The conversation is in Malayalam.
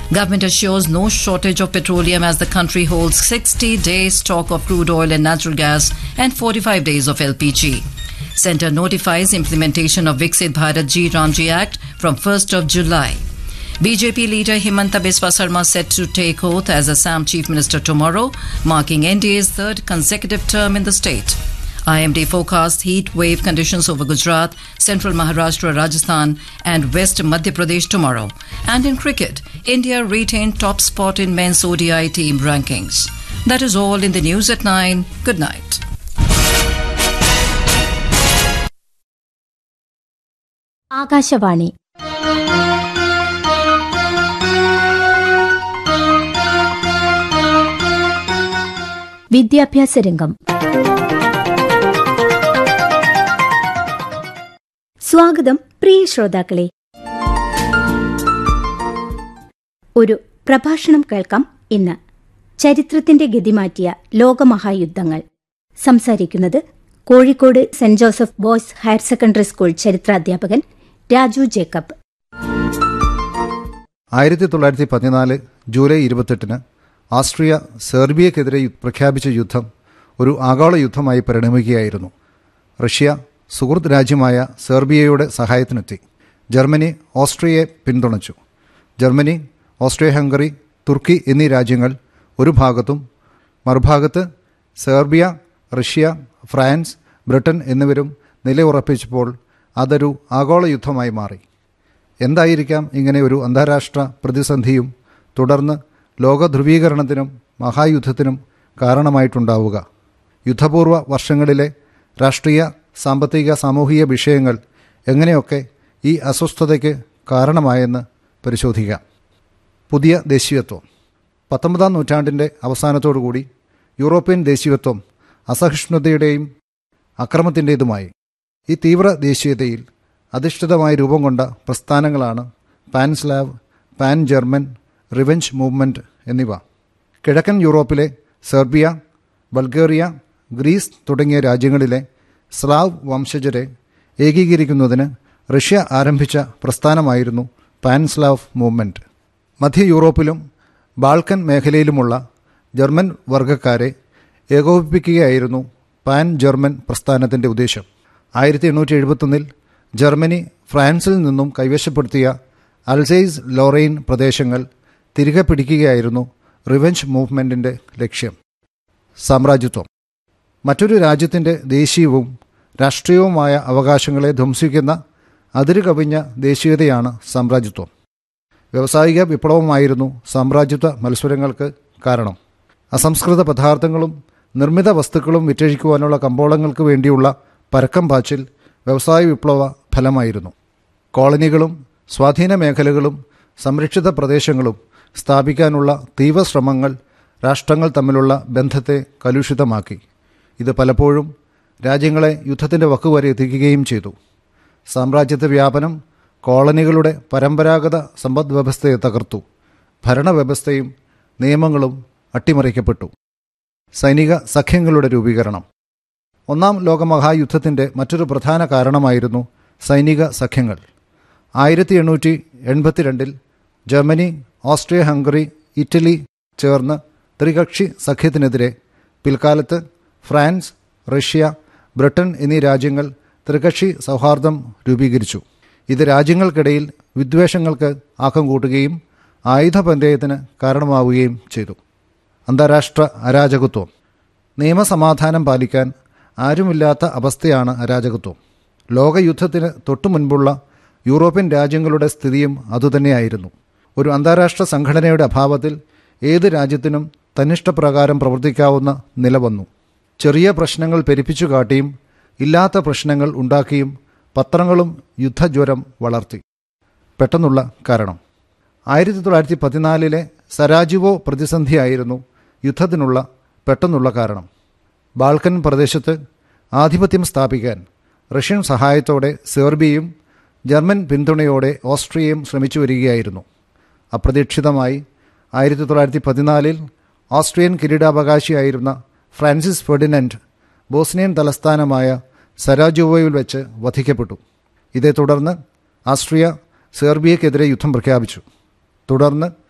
Government assures no shortage of petroleum as the country holds 60 days stock of crude oil and natural gas and 45 days of LPG. Centre notifies implementation of Viksit Bharat Ji Ramji Act from 1st of July. BJP leader Himanta Biswa Sarma set to take oath as Assam Chief Minister tomorrow, marking NDA's third consecutive term in the state. IMD forecast heat wave conditions over Gujarat, central Maharashtra, Rajasthan, and West Madhya Pradesh tomorrow. And in cricket, India retained top spot in men's ODI team rankings. That is all in the news at 9. Good night. Akashvani വിദ്യാഭ്യാസ രംഗം സ്വാഗതം പ്രിയ ശ്രോതാക്കളെ ഒരു പ്രഭാഷണം കേൾക്കാം ഇന്ന് ചരിത്രത്തിന്റെ ഗതിമാറ്റിയ ലോകമഹായുദ്ധങ്ങൾ സംസാരിക്കുന്നത് Kozhikode saint Joseph boys higher secondary school ചരിത്രാധ്യാപകൻ രാജു ജേക്കബ് ആയിരത്തി തൊള്ളായിരത്തി പതിനാല് ജൂലൈ ഇരുപത്തെട്ടിന് ആസ്ട്രിയ സെർബിയക്കെതിരെ യു- പ്രഖ്യാപിച്ച യുദ്ധം ഒരു ആഗോള യുദ്ധമായി പരിണമിക്കുകയായിരുന്നു റഷ്യ സുഹൃത്ത് രാജ്യമായ സെർബിയയുടെ സഹായത്തിനെത്തി ജർമ്മനി ഓസ്ട്രിയയെ പിന്തുണച്ചു ജർമ്മനി ഓസ്ട്രിയ ഹംഗറി തുർക്കി എന്നീ രാജ്യങ്ങൾ ഒരു ഭാഗത്തും മറുഭാഗത്ത് സെർബിയ റഷ്യ ഫ്രാൻസ് ബ്രിട്ടൻ എന്നിവരും നിലയുറപ്പിച്ചപ്പോൾ അതൊരു ആഗോള യുദ്ധമായി മാറി എന്തായിരിക്കാം ഇങ്ങനെ ഒരു അന്താരാഷ്ട്ര പ്രതിസന്ധിയും തുടർന്ന് ലോക ധ്രുവീകരണത്തിനും മഹായുദ്ധത്തിനും കാരണമായിട്ടുണ്ടാവുക യുദ്ധപൂർവ വർഷങ്ങളിലെ രാഷ്ട്രീയ സാമ്പത്തിക സാമൂഹിക വിഷയങ്ങൾ എങ്ങനെയൊക്കെ ഈ അസ്വസ്ഥതയ്ക്ക് കാരണമായെന്ന് പരിശോധിക്കാം പുതിയ ദേശീയത്വം പത്തൊമ്പതാം നൂറ്റാണ്ടിൻ്റെ അവസാനത്തോടുകൂടി യൂറോപ്യൻ ദേശീയത്വം അസഹിഷ്ണുതയുടെയും അക്രമത്തിൻ്റേതുമായി ഈ തീവ്ര ദേശീയതയിൽ അധിഷ്ഠിതമായി രൂപം കൊണ്ട പ്രസ്ഥാനങ്ങളാണ് pan Slav pan German revenge movement എന്നിവ കിഴക്കൻ യൂറോപ്പിലെ സെർബിയ ബൾഗേറിയ ഗ്രീസ് തുടങ്ങിയ രാജ്യങ്ങളിലെ സ്ലാവ് വംശജരെ ഏകീകരിക്കുന്നതിന് റഷ്യ ആരംഭിച്ച പ്രസ്ഥാനമായിരുന്നു പാൻസ്ലാവ് മൂവ്മെൻറ്റ് മധ്യ യൂറോപ്പിലും ബാൾക്കൻ മേഖലയിലുമുള്ള ജർമ്മൻ വർഗ്ഗക്കാരെ ഏകോപിപ്പിക്കുകയായിരുന്നു പാൻ ജർമ്മൻ പ്രസ്ഥാനത്തിൻ്റെ ഉദ്ദേശം ആയിരത്തി എണ്ണൂറ്റി എഴുപത്തൊന്നിൽ ജർമ്മനി ഫ്രാൻസിൽ നിന്നും കൈവശപ്പെടുത്തിയ അൽസൈസ് ലോറെയിൻ പ്രദേശങ്ങൾ തിരികെ പിടിക്കുകയായിരുന്നു റിവെഞ്ച് മൂവ്മെൻറ്റിൻ്റെ ലക്ഷ്യം സാമ്രാജ്യത്വം മറ്റൊരു രാജ്യത്തിൻ്റെ ദേശീയവും രാഷ്ട്രീയവുമായ അവകാശങ്ങളെ ധ്വംസിക്കുന്ന അതിരുകവിഞ്ഞ ദേശീയതയാണ് സാമ്രാജ്യത്വം വ്യാവസായിക വിപ്ലവമായിരുന്നു സാമ്രാജ്യത്വ മത്സരങ്ങൾക്ക് കാരണം അസംസ്കൃത പദാർത്ഥങ്ങളും നിർമ്മിത വസ്തുക്കളും വിറ്റഴിക്കുവാനുള്ള കമ്പോളങ്ങൾക്ക് വേണ്ടിയുള്ള പരക്കം പാച്ചിൽ വ്യവസായ വിപ്ലവ ഫലമായിരുന്നു കോളനികളും സ്വാധീന മേഖലകളും സംരക്ഷിത പ്രദേശങ്ങളും സ്ഥാപിക്കാനുള്ള തീവ്ര ശ്രമങ്ങൾ രാഷ്ട്രങ്ങൾ തമ്മിലുള്ള ബന്ധത്തെ കലുഷിതമാക്കി ഇത് പലപ്പോഴും രാജ്യങ്ങളെ യുദ്ധത്തിൻ്റെ വക്കുവരെ എത്തിക്കുകയും ചെയ്തു സാമ്രാജ്യത്വ വ്യാപനം കോളനികളുടെ പരമ്പരാഗത സമ്പദ് വ്യവസ്ഥയെ തകർത്തു ഭരണവ്യവസ്ഥയും നിയമങ്ങളും അട്ടിമറിക്കപ്പെട്ടു സൈനിക സഖ്യങ്ങളുടെ രൂപീകരണം ഒന്നാം ലോകമഹായുദ്ധത്തിൻ്റെ മറ്റൊരു പ്രധാന കാരണമായിരുന്നു സൈനിക സഖ്യങ്ങൾ ആയിരത്തി എണ്ണൂറ്റി എൺപത്തിരണ്ടിൽ ജർമ്മനി ഓസ്ട്രിയ ഹംഗറി ഇറ്റലി ചേർന്ന് ത്രികക്ഷി സഖ്യത്തിനെതിരെ പിൽക്കാലത്ത് ഫ്രാൻസ് റഷ്യ ബ്രിട്ടൻ എന്നീ രാജ്യങ്ങൾ ത്രികക്ഷി സൗഹാർദ്ദം രൂപീകരിച്ചു ഇത് രാജ്യങ്ങൾക്കിടയിൽ വിദ്വേഷങ്ങൾക്ക് ആക്കം കൂട്ടുകയും ആയുധപന്തയത്തിന് കാരണമാവുകയും ചെയ്തു അന്താരാഷ്ട്ര അരാജകത്വം നിയമസമാധാനം പാലിക്കാൻ ആരുമില്ലാത്ത അവസ്ഥയാണ് അരാജകത്വം ലോകയുദ്ധത്തിന് തൊട്ടു മുൻപുള്ള യൂറോപ്യൻ രാജ്യങ്ങളുടെ സ്ഥിതിയും അതുതന്നെയായിരുന്നു ഒരു അന്താരാഷ്ട്ര സംഘടനയുടെ അഭാവത്തിൽ ഏത് രാജ്യത്തിനും തന്നിഷ്ടപ്രകാരം പ്രവർത്തിക്കാവുന്ന നില വന്നു ചെറിയ പ്രശ്നങ്ങൾ പെരുപ്പിച്ചു കാട്ടിയും ഇല്ലാത്ത പ്രശ്നങ്ങൾ ഉണ്ടാക്കിയും പത്രങ്ങളും യുദ്ധജ്വരം വളർത്തി പെട്ടെന്നുള്ള കാരണം ആയിരത്തി തൊള്ളായിരത്തി പതിനാലിലെ സരാജിവോ പ്രതിസന്ധിയായിരുന്നു യുദ്ധത്തിനുള്ള പെട്ടെന്നുള്ള കാരണം ബാൾക്കൻ പ്രദേശത്ത് ആധിപത്യം സ്ഥാപിക്കാൻ റഷ്യൻ സഹായത്തോടെ സെർബിയയും ജർമ്മൻ പിന്തുണയോടെ ഓസ്ട്രിയയും ശ്രമിച്ചു വരികയായിരുന്നു അപ്രതീക്ഷിതമായി ആയിരത്തി തൊള്ളായിരത്തി പതിനാലിൽ ഓസ്ട്രിയൻ കിരീടാവകാശിയായിരുന്ന ഫ്രാൻസിസ് ഫെർഡിനൻഡ് ബോസ്നിയൻ തലസ്ഥാനമായ സരാജോവോയിൽ വെച്ച് വധിക്കപ്പെട്ടു ഇതേ തുടർന്ന് ആസ്ട്രിയ സെർബിയക്കെതിരെ യുദ്ധം പ്രഖ്യാപിച്ചു തുടർന്ന്